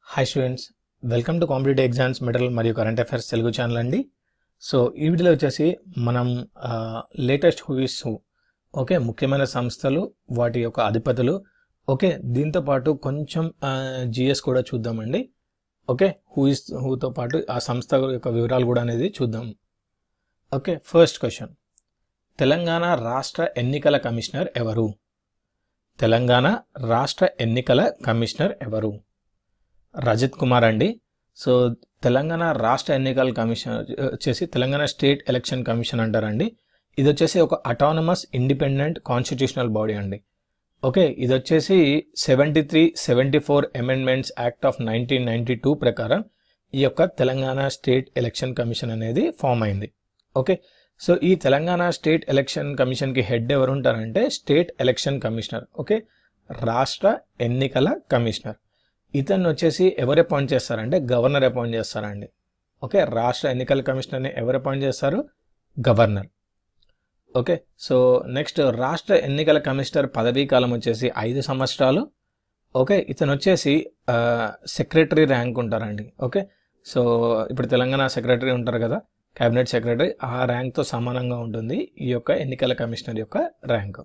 hi students welcome to competitive exams metal మరియు current affairs Telugu channel అండి so ఈ వీడియోలో వచ్చేసి మనం లేటెస్ట్ హూయిస్ హూ ఓకే ముఖ్యమైన సంస్థలు వాటి యొక్క అధిపతులు ఓకే దీంతో పాటు కొంచెం జిఎస్ కూడా చూద్దామండి ఓకే హూయిస్ హూతో పాటు ఆ సంస్థ యొక్క వివరాలు కూడా అనేది చూద్దాం ఓకే ఫస్ట్ క్వశ్చన్ తెలంగాణ రాష్ట్ర ఎన్నికల కమిషనర్ ఎవరు తెలంగాణ రాష్ట్ర ఎన్నికల కమిషనర్ ఎవరు రజత్ కుమార్ అండి సో తెలంగాణ రాష్ట్ర ఎన్నికల కమిషన్ వచ్చేసి తెలంగాణ స్టేట్ ఎలక్షన్ కమిషన్ అంటారండి ఇది వచ్చేసి ఒక అటానమస్ ఇండిపెండెంట్ కాన్స్టిట్యూషనల్ బాడీ అండి ఓకే ఇది వచ్చేసి seventy three seventy four amendments act of nineteen ninety two ప్రకారం ఈ యొక్క తెలంగాణ స్టేట్ ఎలక్షన్ కమిషన్ అనేది ఫామ్ అయింది ఓకే సో ఈ తెలంగాణ స్టేట్ ఎలక్షన్ కమిషన్కి హెడ్ ఎవరు ఉంటారంటే స్టేట్ ఎలక్షన్ కమిషనర్ ఓకే రాష్ట్ర ఎన్నికల కమిషనర్ ఇతన్ని వచ్చేసి ఎవరు అపాయింట్ చేస్తారంటే గవర్నర్ అపాయింట్ చేస్తారండి ఓకే రాష్ట్ర ఎన్నికల కమిషనర్ని ఎవరు అపాయింట్ చేస్తారు గవర్నర్ ఓకే సో నెక్స్ట్ రాష్ట్ర ఎన్నికల కమిషనర్ పదవీ కాలం వచ్చేసి ఐదు సంవత్సరాలు ఓకే ఇతను వచ్చేసి సెక్రటరీ ర్యాంక్ ఉంటారండి ఓకే సో ఇప్పుడు తెలంగాణ సెక్రటరీ ఉంటారు కదా క్యాబినెట్ సెక్రటరీ ఆ ర్యాంక్తో సమానంగా ఉంటుంది ఈ యొక్క ఎన్నికల కమిషనర్ యొక్క ర్యాంక్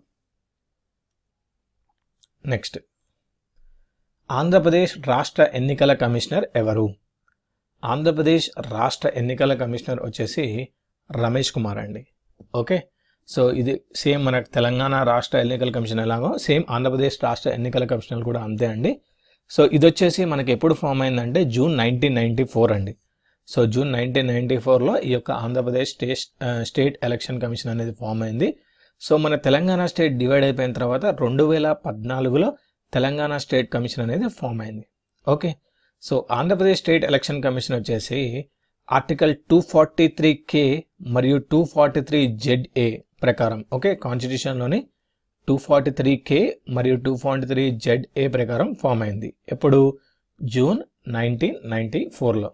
నెక్స్ట్ ఆంధ్రప్రదేశ్ రాష్ట్ర ఎన్నికల కమిషనర్ ఎవరు ఆంధ్రప్రదేశ్ రాష్ట్ర ఎన్నికల కమిషనర్ వచ్చేసి రమేష్ కుమార్ అండి ఓకే సో ఇది సేమ్ మన తెలంగాణ రాష్ట్ర ఎన్నికల కమిషన్ ఎలాగో సేమ్ ఆంధ్రప్రదేశ్ రాష్ట్ర ఎన్నికల కమిషనర్ కూడా అంతే అండి సో ఇది వచ్చేసి మనకి ఎప్పుడు ఫామ్ అయిందంటే జూన్ నైన్టీన్ నైన్టీ ఫోర్ అండి సో జూన్ నైన్టీన్ నైన్టీ ఫోర్లో ఈ యొక్క Andhra Pradesh state state election commission అనేది ఫామ్ అయింది సో మన తెలంగాణ స్టేట్ డివైడ్ అయిపోయిన తర్వాత రెండు వేల పద్నాలుగులో తెలంగాణ స్టేట్ కమిషన్ అనేది ఫామ్ అయింది okay so Andhra Pradesh state election commission వచ్చేసి article two forty three K మరియు two forty three Z A ప్రకారం ఓకే కాన్స్టిట్యూషన్లోని టూ ఫార్టీ త్రీ కే మరియు two forty three Z A ప్రకారం ఫామ్ అయింది ఎప్పుడు జూన్ నైన్టీన్ నైన్టీ ఫోర్లో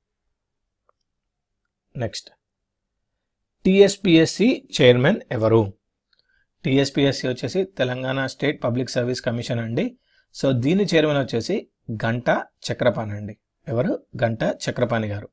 నెక్స్ట్ టిఎస్పిఎస్సి చైర్మన్ ఎవరు టిఎస్పిఎస్సి వచ్చేసి Telangana state public service commission అండి సో దీని చైర్మన్ వచ్చేసి గంటా చక్రపాణి అండి ఎవరు గంటా చక్రపాణి గారు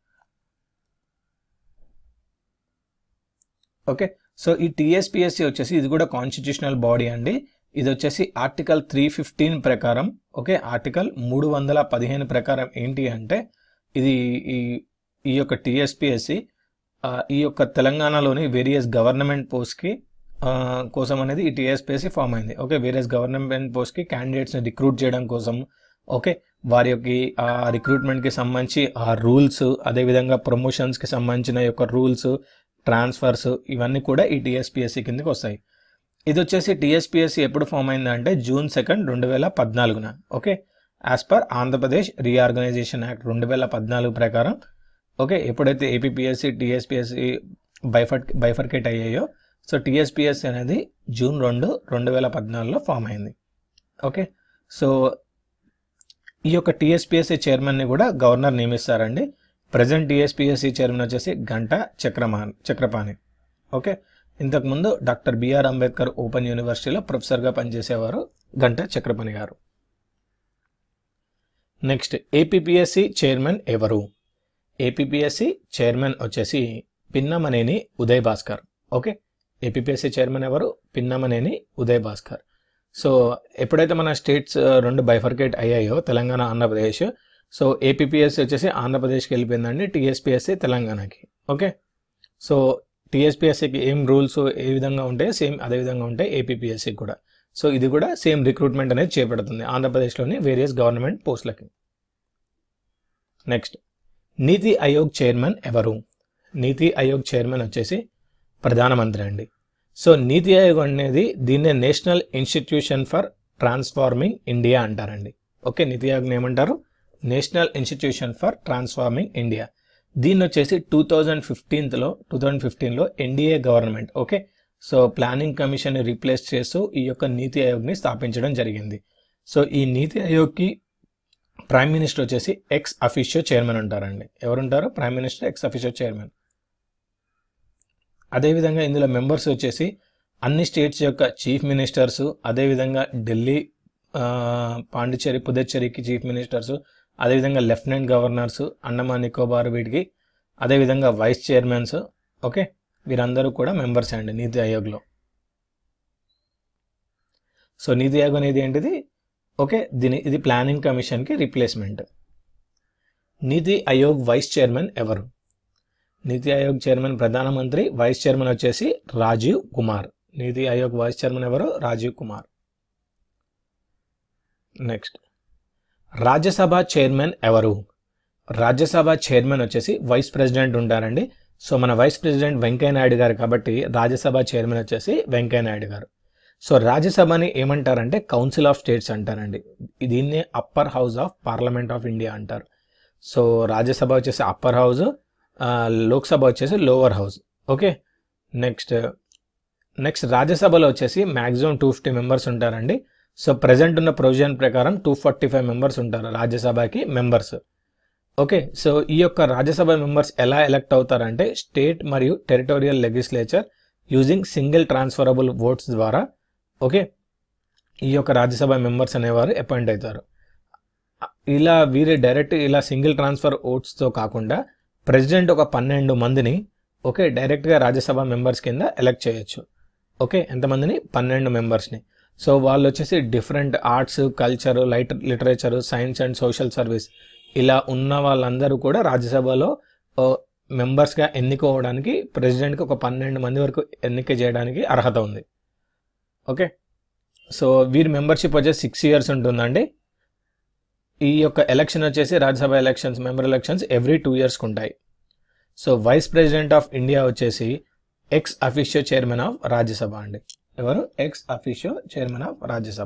ఓకే సో ఈ టిఎస్పిఎస్సి వచ్చేసి ఇది కూడా కాన్స్టిట్యూషనల్ బాడీ అండి ఇది వచ్చేసి ఆర్టికల్ త్రీ ఫిఫ్టీన్ ప్రకారం ఓకే ఆర్టికల్ మూడు వందల పదిహేను ప్రకారం ఏంటి అంటే ఇది ఈ ఈ యొక్క టిఎస్పిఎస్సి ఈ యొక్క తెలంగాణలోని వేరియస్ గవర్నమెంట్ పోస్ట్కి కోసం అనేది ఈ టీఎస్పీఎస్సీ ఫామ్ అయింది ఓకే వేరియస్ గవర్నమెంట్ పోస్ట్కి క్యాండిడేట్స్ని రిక్రూట్ చేయడం కోసం ఓకే వారి యొక్క ఆ రిక్రూట్మెంట్కి సంబంధించి ఆ రూల్స్ అదేవిధంగా ప్రమోషన్స్కి సంబంధించిన యొక్క రూల్స్ ట్రాన్స్ఫర్స్ ఇవన్నీ కూడా ఈ టీఎస్పీఎస్సీ కిందకి వస్తాయి ఇది వచ్చేసి టీఎస్పీఎస్సీ ఎప్పుడు ఫామ్ అయిందంటే జూన్ సెకండ్ రెండు వేల పద్నాలుగున okay as per Andhra Pradesh reorganisation act రెండు వేల పద్నాలుగు ప్రకారం ఓకే ఎప్పుడైతే ఏపీపీఎస్సీ టీఎస్పీఎస్సీ బైఫర్ బైఫర్కేట్ అయ్యాయో సో టీఎస్పీఎస్సీ అనేది జూన్ రెండు రెండు వేల పద్నాలుగులో ఫామ్ అయింది ఓకే సో ఈ యొక్క టీఎస్పీఎస్సీ చైర్మన్ని కూడా గవర్నర్ నియమిస్తారండి ప్రజెంట్ టీఎస్పీఎస్సీ చైర్మన్ వచ్చేసి గంట చక్రమాన్ చక్రపాణి ఓకే ఇంతకుముందు డాక్టర్ బిఆర్ అంబేద్కర్ ఓపెన్ యూనివర్సిటీలో ప్రొఫెసర్గా పనిచేసేవారు Ghanta Chakrapani garu next APPSC chairman ఎవరు ఏపీపీఎస్సీ చైర్మన్ వచ్చేసి Pinnamaneni Uday Bhaskar okay APPSC chairman ఎవరు పిన్నమనేని ఉదయ్ భాస్కర్ సో ఎప్పుడైతే మన స్టేట్స్ రెండు బైఫర్కేట్ అయ్యాయో తెలంగాణ ఆంధ్రప్రదేశ్ సో ఏపీపీఎస్సీ వచ్చేసి ఆంధ్రప్రదేశ్కి వెళ్ళిపోయిందండి టీఎస్పీఎస్సీ తెలంగాణకి ఓకే సో టీఎస్పీఎస్సీకి ఏం రూల్స్ ఏ విధంగా ఉంటాయో సేమ్ అదే విధంగా ఉంటాయి ఏపీపీఎస్సీకి కూడా సో ఇది కూడా సేమ్ రిక్రూట్మెంట్ అనేది చేపడుతుంది ఆంధ్రప్రదేశ్లోని వేరియస్ గవర్నమెంట్ పోస్టులకి నెక్స్ట్ నీతి ఆయోగ్ చైర్మన్ ఎవరు నీతి ఆయోగ్ చైర్మన్ వచ్చేసి ప్రధానమంత్రి అండి సో నీతి ఆయోగ్ అనేది దీన్నే national institution for transforming India అంటారండి ఓకే నీతి ఆయోగ్ని ఏమంటారు national institution for transforming India దీన్ని వచ్చేసి టూ థౌజండ్ ఫిఫ్టీన్త్లో టూ థౌజండ్ ఫిఫ్టీన్లో NDA government okay so planning commission replace చేస్తూ ఈ యొక్క నీతి ఆయోగ్ని స్థాపించడం జరిగింది సో ఈ నీతి ఆయోగ్కి ప్రైమ్ మినిస్టర్ వచ్చేసి ఎక్స్ అఫీషియో చైర్మన్ ఉంటారండి ఎవరుంటారు prime minister ex officio chairman అదేవిధంగా ఇందులో మెంబర్స్ వచ్చేసి అన్ని స్టేట్స్ యొక్క చీఫ్ మినిస్టర్స్ అదేవిధంగా ఢిల్లీ పాండిచ్చేరి పుదుచ్చేరికి చీఫ్ మినిస్టర్స్ అదేవిధంగా లెఫ్టినెంట్ గవర్నర్స్ అండమాన్ నికోబార్ వీటికి అదేవిధంగా వైస్ చైర్మన్స్ ఓకే వీరందరూ కూడా మెంబర్స్ అండి నీతి ఆయోగ్లో సో నీతి ఆయోగ్ అనేది ఏంటిది ఓకే దీని ఇది ప్లానింగ్ కమిషన్కి రీప్లేస్మెంట్ నీతి ఆయోగ్ వైస్ చైర్మన్ ఎవరు నీతి ఆయోగ్ చైర్మన్ ప్రధానమంత్రి వైస్ చైర్మన్ వచ్చేసి రాజీవ్ కుమార్ నీతి ఆయోగ్ వైస్ చైర్మన్ ఎవరు రాజీవ్ కుమార్ నెక్స్ట్ రాజ్యసభ చైర్మన్ ఎవరు రాజ్యసభ చైర్మన్ వచ్చేసి వైస్ ప్రెసిడెంట్ ఉంటారండి సో మన వైస్ ప్రెసిడెంట్ వెంకయ్య నాయుడు గారు కాబట్టి రాజ్యసభ చైర్మన్ వచ్చేసి వెంకయ్య నాయుడు గారు సో రాజ్యసభని ఏమంటారంటే కౌన్సిల్ ఆఫ్ స్టేట్స్ అంటారండి దీన్నే upper house of parliament of India అంటారు సో రాజ్యసభ వచ్చేసి అప్పర్ హౌస్ లోక్సభ వచ్చేసి lower house okay next next రాజ్యసభలో వచ్చేసి మ్యాక్సిమం టూ ఫిఫ్టీ మెంబర్స్ ఉంటారండి సో ప్రజెంట్ ఉన్న ప్రొవిజన్ ప్రకారం టూ ఫార్టీ ఫైవ్ మెంబర్స్ ఉంటారు రాజ్యసభకి మెంబర్స్ ఓకే సో ఈ యొక్క రాజ్యసభ మెంబర్స్ ఎలా ఎలక్ట్ అవుతారంటే స్టేట్ మరియు territorial legislature using single transferable votes ద్వారా ఓకే ఈ యొక్క రాజ్యసభ మెంబర్స్ అనేవారు అపాయింట్ అవుతారు ఇలా వీరి డైరెక్ట్ ఇలా సింగిల్ ట్రాన్స్ఫర్ ఓట్స్తో కాకుండా ప్రెసిడెంట్ ఒక పన్నెండు మందిని ఓకే డైరెక్ట్గా రాజ్యసభ మెంబర్స్ కింద ఎలక్ట్ చేయొచ్చు ఓకే ఎంతమందిని పన్నెండు మెంబర్స్ని సో వాళ్ళు వచ్చేసి different arts culture light literature science and social service ఇలా ఉన్న వాళ్ళందరూ కూడా రాజ్యసభలో మెంబర్స్గా ఎన్నుకోవడానికి ప్రెసిడెంట్కి ఒక పన్నెండు మంది వరకు ఎన్నిక చేయడానికి అర్హత ఉంది ఓకే సో వీరి మెంబర్షిప్ వచ్చేసి సిక్స్ ఇయర్స్ ఉంటుందండి ఈ యొక్క ఎలక్షన్ వచ్చేసి Rajya Sabha elections member elections every two ఇయర్స్కి ఉంటాయి so vice president of India వచ్చేసి ex officio chairman of Rajya Sabha అండి ఎవరు ex officio chairman of Rajya Sabha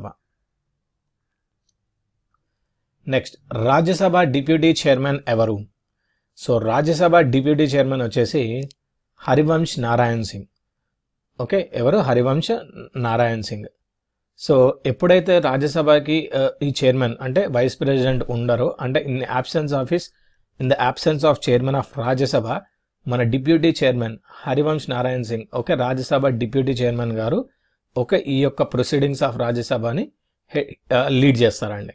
next Rajya Sabha deputy chairman ఎవరు సో రాజ్యసభ డిప్యూటీ చైర్మన్ వచ్చేసి హరివంశ్ నారాయణ్ సింగ్ ఓకే ఎవరు హరివంశ్ నారాయణ్ సింగ్ సో ఎప్పుడైతే రాజ్యసభకి ఈ చైర్మన్ అంటే వైస్ ప్రెసిడెంట్ ఉండరో అంటే in absence office in the absence of chairman of Rajya Sabha మన deputy chairman Harivansh Narayan Singh okay Rajya Sabha deputy chairman garu okay ఈ యొక్క ప్రొసీడింగ్స్ ఆఫ్ రాజ్యసభని లీడ్ చేస్తారండి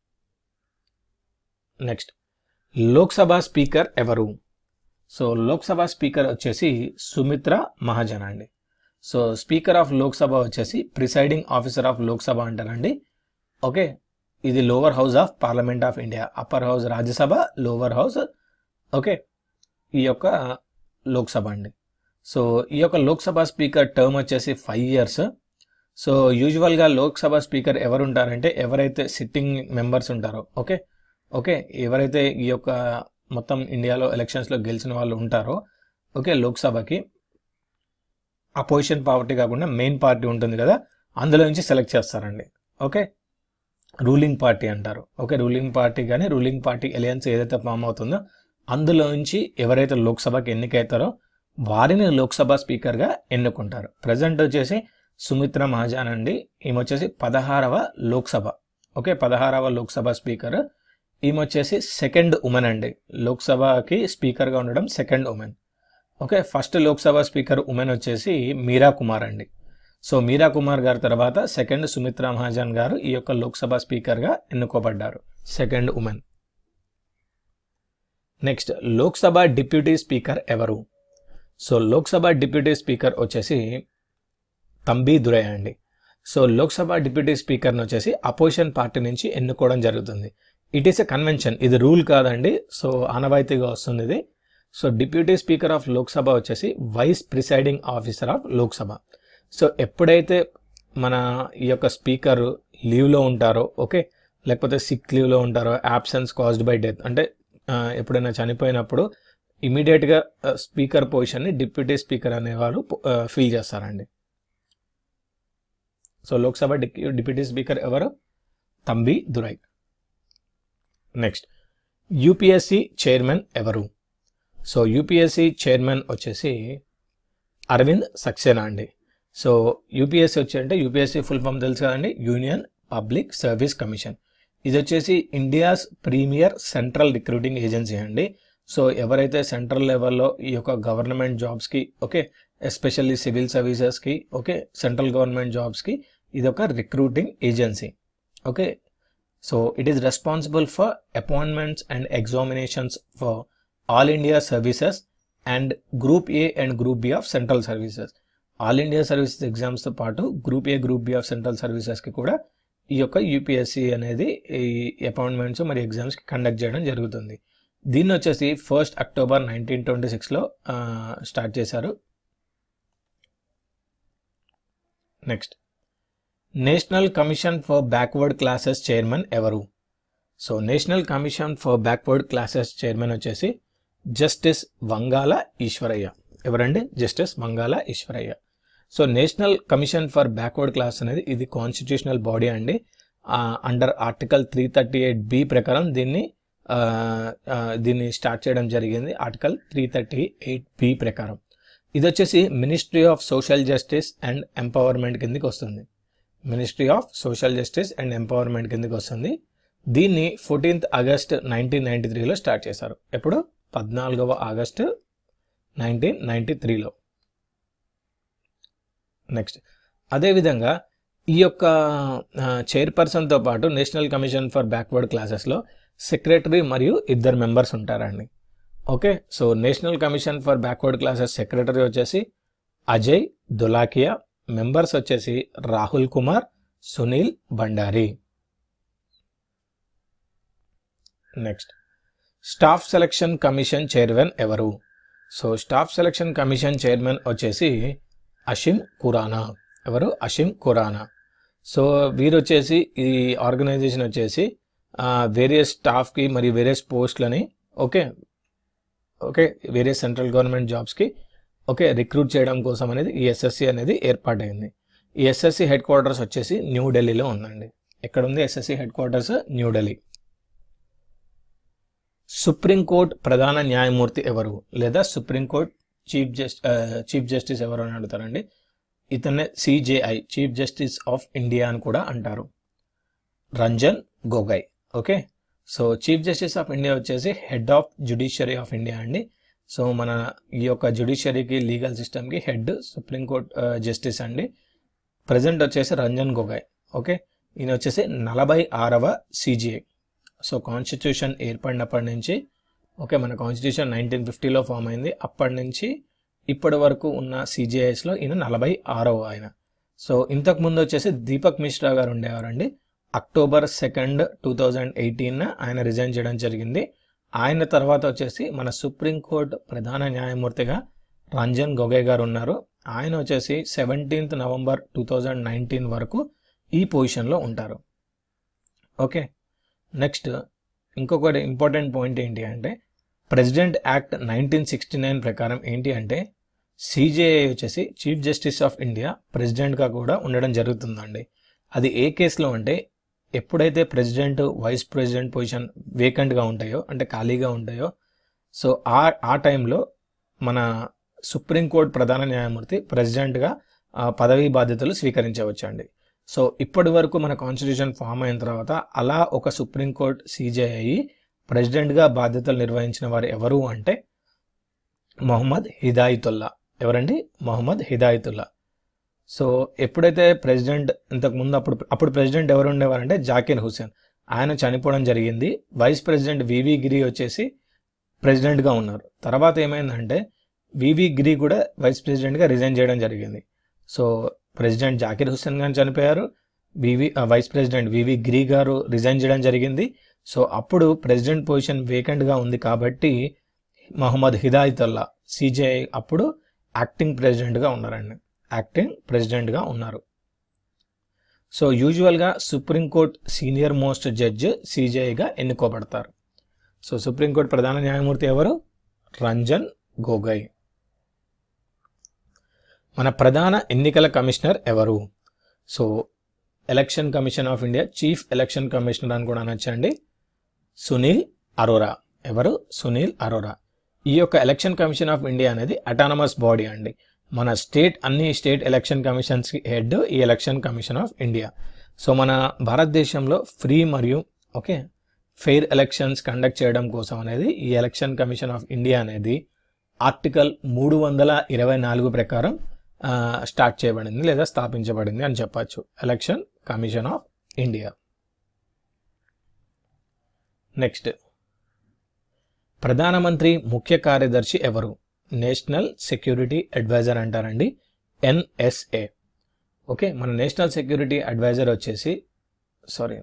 నెక్స్ట్ లోక్సభ స్పీకర్ ఎవరు సో లోక్సభ స్పీకర్ వచ్చేసి సుమిత్ర మహాజన్ అండి సో స్పీకర్ ఆఫ్ లోక్సభ వచ్చేసి ప్రిసైడింగ్ ఆఫీసర్ ఆఫ్ లోక్సభ అంటారండి ఓకే ఇది lower house of parliament of India upper house Rajya Sabha lower house okay ఈ యొక్క లోక్సభ అండి సో ఈ యొక్క లోక్సభ స్పీకర్ టర్మ్ వచ్చేసి ఫైవ్ ఇయర్స్ సో యూజువల్గా లోక్సభ స్పీకర్ ఎవరు ఉంటారంటే ఎవరైతే సిట్టింగ్ మెంబర్స్ ఉంటారో ఓకే ఓకే ఎవరైతే ఈ యొక్క మొత్తం ఇండియాలో ఎలక్షన్స్లో గెలిచిన వాళ్ళు ఉంటారో ఓకే లోక్సభకి అపోజిషన్ పార్టీ కాకుండా మెయిన్ పార్టీ ఉంటుంది కదా అందులో నుంచి సెలెక్ట్ చేస్తారండి ఓకే రూలింగ్ పార్టీ అంటారు ఓకే రూలింగ్ పార్టీ కానీ రూలింగ్ పార్టీ ఎలియన్స్ ఏదైతే ఫామ్ అవుతుందో అందులో నుంచి ఎవరైతే లోక్సభకి ఎన్నికవుతారో వారిని లోక్సభ స్పీకర్గా ఎన్నుకుంటారు ప్రజెంట్ వచ్చేసి సుమిత్ర మహాజన్ అండి ఈమె వచ్చేసి పదహారవ లోక్సభ ఓకే పదహారవ లోక్సభ స్పీకర్ ఈమె వచ్చేసి సెకండ్ ఉమెన్ అండి లోక్సభకి స్పీకర్గా ఉండడం second women okay first Lok Sabha speaker women వచ్చేసి మీరా కుమార్ అండి సో మీరా కుమార్ గారి తర్వాత సెకండ్ సుమిత్రా మహాజన్ గారు ఈ యొక్క లోక్సభ స్పీకర్గా ఎన్నుకోబడ్డారు second women next Lok Sabha deputy speaker ఎవరు సో లోక్సభ డిప్యూటీ స్పీకర్ వచ్చేసి తంబీ దురై అండి సో లోక్సభ డిప్యూటీ స్పీకర్ని వచ్చేసి అపోజిషన్ పార్టీ నుంచి ఎన్నుకోవడం జరుగుతుంది ఇట్ ఈస్ ఎ కన్వెన్షన్ ఇది రూల్ కాదండి సో ఆనవాయితీగా వస్తుంది ఇది so deputy speaker of Lok Sabha వచ్చేసి vice presiding officer of Lok Sabha so ఎప్పుడైతే మన ఈ యొక్క స్పీకర్ లీవ్లో ఉంటారో ఓకే లేకపోతే సిక్ లీవ్లో ఉంటారో యాబ్సెన్స్ కాజ్డ్ బై డెత్ అంటే ఎప్పుడైనా చనిపోయినప్పుడు ఇమీడియట్గా స్పీకర్ పొజిషన్ని డిప్యూటీ స్పీకర్ అనేవారు ఫిల్ చేస్తారండి సో లోక్సభ డిప్యూటీ స్పీకర్ ఎవరు Thambi Durai next UPSC chairman ఎవరు సో యూపీఎస్సి చైర్మన్ వచ్చేసి అరవింద్ సక్సేనా అండి సో యూపీఎస్సి వచ్చి అంటే యూపీఎస్సి ఫుల్ ఫామ్ తెలుసు కదండి యూనియన్ పబ్లిక్ సర్వీస్ కమిషన్ ఇది వచ్చేసి India's premier central recruiting agency అండి సో ఎవరైతే సెంట్రల్ లెవెల్లో ఈ యొక్క గవర్నమెంట్ జాబ్స్కి ఓకే ఎస్పెషల్లీ సివిల్ సర్వీసెస్కి ఓకే సెంట్రల్ గవర్నమెంట్ జాబ్స్కి ఇది ఒక recruiting agency okay so it is responsible for appointments and examinations for all India services and group A and group B of central services all India services ఎగ్జామ్స్తో పాటు group A group B of central సర్వీసెస్కి కూడా ఈ యొక్క UPSC అనేది ఈ appointments మరి ఎగ్జామ్స్కి కండక్ట్ చేయడం జరుగుతుంది దీన్ని వచ్చేసి ఫస్ట్ అక్టోబర్ నైన్టీన్ ట్వంటీ సిక్స్లో స్టార్ట్ చేశారు next national commission for backward classes chairman ఎవరు so national commission for backward classes chairman వచ్చేసి జస్టిస్ వంగాల ఈశ్వరయ్య ఎవరండి justice Vangala Eswaraiah so national commission for backward class అనేది ఇది కాన్స్టిట్యూషనల్ బాడీ అండి under article three thirty eight B ప్రకారం దీన్ని ఆ, ఆ, దీన్ని స్టార్ట్ చేయడం జరిగింది article three thirty eight B ప్రకారం ఇది వచ్చేసి ministry of social justice and empowerment కిందకి వస్తుంది ministry of social justice and empowerment కిందకి వస్తుంది దీన్ని ఫోర్టీన్త్ ఆగస్ట్ నైన్టీన్ నైన్టీ త్రీలో స్టార్ట్ చేశారు ఎప్పుడు పద్నాలుగవ ఆగస్టు నైన్టీన్ నైన్టీ త్రీలో నెక్స్ట్ అదేవిధంగా ఈ యొక్క చైర్పర్సన్తో పాటు నేషనల్ కమిషన్ ఫర్ బ్యాక్వర్డ్ క్లాసెస్లో సెక్రటరీ మరియు ఇద్దరు మెంబర్స్ ఉంటారండి okay so national commission for backward classes secretary వచ్చేసి అజయ్ దులాకియా మెంబర్స్ వచ్చేసి Rahul Kumar Sunil Bhandari next staff selection commission chairman ఎవరు so staff selection commission chairman వచ్చేసి అషిమ్ ఖురానా ఎవరు అషిమ్ ఖురానా సో వీరు వచ్చేసి ఈ ఆర్గనైజేషన్ వచ్చేసి వేరియస్ స్టాఫ్కి మరియు వేరియస్ పోస్ట్లని okay okay various central government జాబ్స్కి ఓకే రిక్రూట్ చేయడం కోసం అనేది ఈ ఎస్ఎస్సి అనేది ఏర్పాటైంది ఈ ఎస్ఎస్సి హెడ్ క్వార్టర్స్ వచ్చేసి న్యూఢిల్లీలో ఉందండి ఎక్కడ ఉంది SSC headquarters New Delhi supreme court ప్రధాన న్యాయమూర్తి ఎవరు లేదా supreme court chief just chief justice ఎవరు అని అడుగుతారండి ఇతన్నే CJI chief justice of India అని కూడా అంటారు Ranjan Gogoi okay so chief justice of India వచ్చేసి head of judiciary of India అండి సో మన ఈ యొక్క జుడిషియరీకి లీగల్ సిస్టమ్కి హెడ్ సుప్రీంకోర్టు జస్టిస్ అండి ప్రజెంట్ వచ్చేసి రంజన్ గొగై ఓకే ఈయన వచ్చేసి నలభై ఆరవ సిజిఐ సో కాన్స్టిట్యూషన్ ఏర్పడినప్పటి నుంచి ఓకే మన కాన్స్టిట్యూషన్ నైన్టీన్ ఫిఫ్టీలో ఫామ్ అయింది అప్పటి నుంచి ఇప్పటి వరకు ఉన్న సిజిఐఎస్లో ఈయన నలభై ఆరవ ఆయన సో ఇంతకు ముందు వచ్చేసి దీపక్ మిశ్రా గారు ఉండేవారండి October second two thousand eighteen ఆయన రిజైన్ చేయడం జరిగింది ఆయన తర్వాత వచ్చేసి మన సుప్రీంకోర్టు ప్రధాన న్యాయమూర్తిగా రంజన్ గొగయ్ గారు ఉన్నారు ఆయన వచ్చేసి seventeenth November two thousand nineteen వరకు ఈ పొజిషన్లో ఉంటారు ఓకే నెక్స్ట్ ఇంకొకటి ఇంపార్టెంట్ పాయింట్ ఏంటి అంటే president act nineteen sixty nine ప్రకారం ఏంటి అంటే సిజేఐ వచ్చేసి చీఫ్ జస్టిస్ ఆఫ్ ఇండియా ప్రెసిడెంట్గా కూడా ఉండడం జరుగుతుందండి అది ఏ కేసులో అంటే ఎప్పుడైతే ప్రెసిడెంట్ వైస్ ప్రెసిడెంట్ పొజిషన్ వేకెంట్గా ఉంటాయో అంటే ఖాళీగా ఉంటాయో సో ఆ ఆ టైంలో మన సుప్రీంకోర్టు ప్రధాన న్యాయమూర్తి ప్రెసిడెంట్గా ఆ పదవీ బాధ్యతలు స్వీకరించవచ్చండి సో ఇప్పటి వరకు మన కాన్స్టిట్యూషన్ ఫామ్ అయిన తర్వాత అలా ఒక సుప్రీంకోర్టు సీజే అయ్యి ప్రెసిడెంట్గా బాధ్యతలు నిర్వహించిన వారు ఎవరు అంటే మొహమ్మద్ హిదాయతుల్లా ఎవరండి మొహమ్మద్ హిదాయతుల్లా సో ఎప్పుడైతే ప్రెసిడెంట్ ఇంతకు ముందు అప్పుడు అప్పుడు ప్రెసిడెంట్ ఎవరు ఉండేవారంటే జాకిర్ హుసేన్ ఆయన చనిపోవడం జరిగింది వైస్ ప్రెసిడెంట్ వివి గిరి వచ్చేసి ప్రెసిడెంట్గా ఉన్నారు తర్వాత ఏమైందంటే వివి గిరి కూడా వైస్ ప్రెసిడెంట్గా రిజైన్ చేయడం జరిగింది సో ప్రెసిడెంట్ జాకిర్ హుస్సేన్ గారు చనిపోయారు వివి వైస్ ప్రెసిడెంట్ వివి గిరి గారు రిజైన్ చేయడం జరిగింది సో అప్పుడు ప్రెసిడెంట్ పొజిషన్ వేకెంట్గా ఉంది కాబట్టి మహమ్మద్ హిదాయతుల్లా సిజేఐ అప్పుడు యాక్టింగ్ ప్రెసిడెంట్గా ఉన్నారండి యాక్టింగ్ ప్రెసిడెంట్గా ఉన్నారు సో యూజువల్గా సుప్రీంకోర్టు సీనియర్ మోస్ట్ జడ్జ్ సిజేఐగా ఎన్నుకోబడతారు సో సుప్రీంకోర్టు ప్రధాన న్యాయమూర్తి ఎవరు రంజన్ గోగోయ్ మన ప్రధాన ఎన్నికల కమిషనర్ ఎవరు so election commission of India chief election commissioner అని కూడా అనొచ్చండి సునీల్ అరోరా ఎవరు సునీల్ అరోరా ఈ యొక్క ఎలక్షన్ కమిషన్ ఆఫ్ ఇండియా అనేది అటానమస్ బాడీ అండి మన స్టేట్ అన్ని స్టేట్ ఎలక్షన్ కమిషన్స్కి హెడ్ ఈ election commission of India so మన భారతదేశంలో ఫ్రీ మరియు ఓకే ఫెయిర్ ఎలక్షన్స్ కండక్ట్ చేయడం కోసం అనేది ఈ ఎలక్షన్ కమిషన్ ఆఫ్ ఇండియా అనేది ఆర్టికల్ మూడు వందల ఇరవై నాలుగు ప్రకారం స్టార్ట్ చేయబడింది లేదా స్థాపించబడింది అని చెప్పచ్చు election commission of India next ప్రధానమంత్రి ముఖ్య కార్యదర్శి ఎవరు నేషనల్ సెక్యూరిటీ అడ్వైజర్ అంటారండి ఎన్ఎస్ఏ ఓకే మన నేషనల్ సెక్యూరిటీ అడ్వైజర్ వచ్చేసి సారీ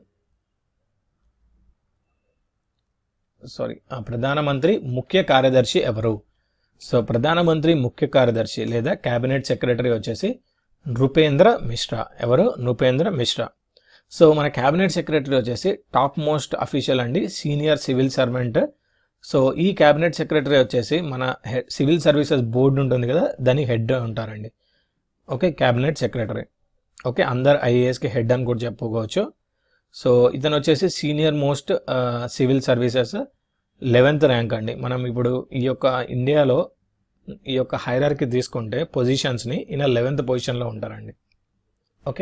సారీ ప్రధానమంత్రి ముఖ్య కార్యదర్శి ఎవరు సో ప్రధానమంత్రి ముఖ్య కార్యదర్శి లేదా క్యాబినెట్ సెక్రటరీ వచ్చేసి నృపేంద్ర మిశ్రా ఎవరు నృపేంద్ర మిశ్రా సో మన క్యాబినెట్ సెక్రటరీ వచ్చేసి టాప్ మోస్ట్ అఫీషియల్ అండి సీనియర్ సివిల్ సర్వెంట్ సో ఈ క్యాబినెట్ సెక్రటరీ వచ్చేసి మన సివిల్ సర్వీసెస్ బోర్డు ఉంటుంది కదా దాని హెడ్ ఉంటారండి ఓకే క్యాబినెట్ సెక్రటరీ ఓకే అందరు ఐఏఎస్కి హెడ్ అని కూడా చెప్పుకోవచ్చు సో ఇతను వచ్చేసి senior most civil services eleventh rank అండి మనం ఇప్పుడు ఈ యొక్క ఇండియాలో ఈ యొక్క హైరార్కి తీసుకుంటే పొజిషన్స్ని ఈయన లెవెన్త్ పొజిషన్లో ఉంటారండి ఓకే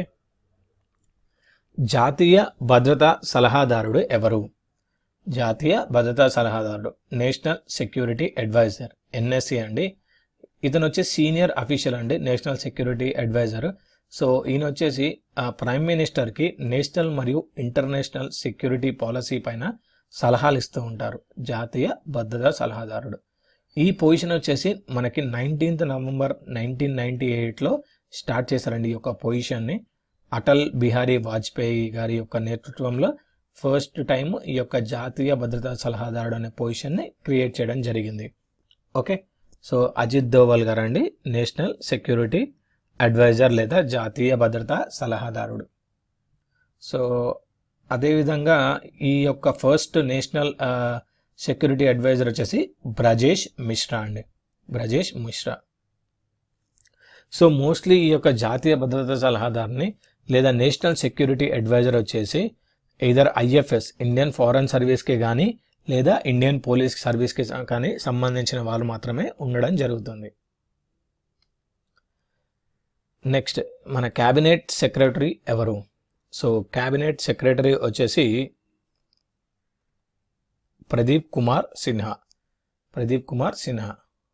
జాతీయ భద్రతా సలహాదారుడు ఎవరు జాతీయ భద్రతా సలహాదారుడు నేషనల్ సెక్యూరిటీ అడ్వైజర్ ఎన్ఎస్సి అండి ఇతను వచ్చి సీనియర్ అఫీషియల్ అండి నేషనల్ సెక్యూరిటీ అడ్వైజర్ సో ఈయన వచ్చేసి ప్రైమ్ మినిస్టర్కి నేషనల్ మరియు ఇంటర్నేషనల్ సెక్యూరిటీ పాలసీ పైన సలహాలు ఇస్తూ ఉంటారు జాతీయ భద్రతా సలహాదారుడు ఈ పొజిషన్ వచ్చేసి మనకి నైన్టీన్త్ నవంబర్ నైన్టీన్ నైన్టీ ఎయిట్లో స్టార్ట్ చేశారండి ఈ యొక్క పొజిషన్ని అటల్ బిహారీ వాజ్పేయి గారి యొక్క నేతృత్వంలో ఫస్ట్ టైం ఈ యొక్క జాతీయ భద్రతా సలహాదారుడు అనే పొజిషన్ని క్రియేట్ చేయడం జరిగింది ఓకే సో అజిత్ దోవల్ గారు అండి నేషనల్ సెక్యూరిటీ అడ్వైజర్ లేదా జాతీయ భద్రతా సలహాదారుడు సో అదేవిధంగా ఈ యొక్క ఫస్ట్ నేషనల్ సెక్యూరిటీ అడ్వైజర్ వచ్చేసి బ్రజేష్ మిశ్రా అండి బ్రజేష్ మిశ్రా సో మోస్ట్లీ ఈ యొక్క జాతీయ భద్రతా సలహాదారుని లేదా నేషనల్ సెక్యూరిటీ అడ్వైజర్ వచ్చేసి ఇదర్ ఐఎఫ్ఎస్ ఇండియన్ ఫారెన్ సర్వీస్కి కానీ లేదా ఇండియన్ పోలీస్ సర్వీస్కి కానీ సంబంధించిన వాళ్ళు మాత్రమే ఉండడం జరుగుతుంది నెక్స్ట్ మన క్యాబినెట్ సెక్రటరీ ఎవరు సో క్యాబినెట్ సెక్రటరీ వచ్చేసి Pradeep Kumar Sinha Pradeep Kumar Sinha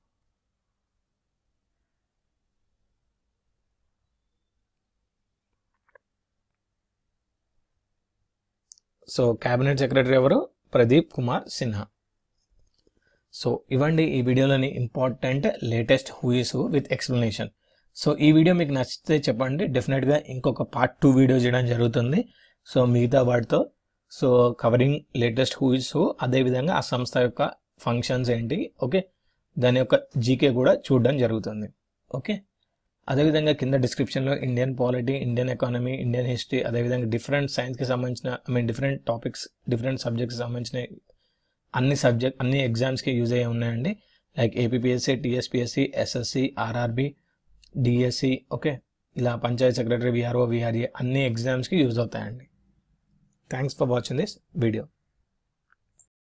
so cabinet secretary ఎవరు ప్రదీప్ కుమార్ సిన్హా సో ఇవ్వండి ఈ వీడియోలోని important latest who is with explanation so ఈ వీడియో మీకు నచ్చితే చెప్పండి డెఫినెట్గా ఇంకొక పార్ట్ టూ వీడియో చేయడం జరుగుతుంది సో మిగతా వాటితో సో కవరింగ్ లేటెస్ట్ హూయిస్ అదేవిధంగా ఆ సంస్థ యొక్క ఫంక్షన్స్ ఏంటి ఓకే దాని యొక్క జీకే కూడా చూడడం జరుగుతుంది ఓకే అదేవిధంగా కింద డిస్క్రిప్షన్లో Indian polity Indian economy Indian history అదేవిధంగా డిఫరెంట్ సైన్స్కి సంబంధించిన I mean different topics different సబ్జెక్ట్స్కి సంబంధించిన అన్ని సబ్జెక్ట్ అన్ని ఎగ్జామ్స్కి యూజ్ అయ్యి ఉన్నాయండి like APSC TSPSC SSC RRB DSC okay ఇలా పంచాయత్ సెక్రటరీ విఆర్ఓ విఆర్ఏ అన్ని ఎగ్జామ్స్కి యూజ్ అవుతాయండి thanks for watching this video